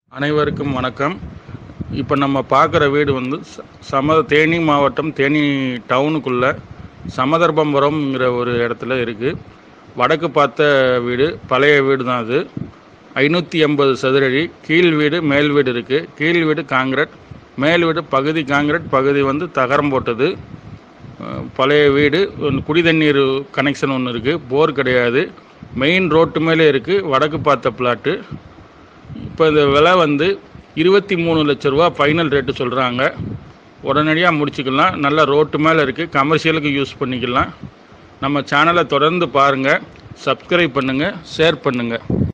அனைவருக்கும் வணக்கம் இப்போ நம்ம பார்க்குற வீடு வந்து ச- சம தேனி மாவட்டம் தேனி டவுனுக்குள்ளே சமதர்பம்புரம்ங்கிற ஒரு இடத்துல இருக்குது வடக்கு பார்த்த வீடு பழைய வீடு தான் அது ஐநூற்றி எண்பது சதுரடி கீழ் வீடு மேல் வீடு இருக்குது கீழ் வீடு காங்கிரட் மேல் வீடு பகுதி காங்கிரட் பகுதி வந்து தகரம் போட்டது அஹ், பழைய வீடு ஒன்று குடி தண்ணீர் கனெக்ஷன் ஒன்று இருக்குது போர் கிடையாது மெயின் ரோட்டு மேலே இருக்குது வடக்கு பார்த்த பிளாட்டு இப்போ இந்த விலை வந்து இருபத்தி மூணு லட்ச ரூபா ஃபைனல் ரேட்டு சொல்கிறாங்க உடனடியாக முடிச்சுக்கலாம் நல்ல ரோட்டு மேலே இருக்குது கமர்ஷியலுக்கு யூஸ் பண்ணிக்கலாம் நம்ம சேனலை தொடர்ந்து பாருங்கள் சப்ஸ்கிரைப் பண்ணுங்கள் ஷேர் பண்ணுங்கள்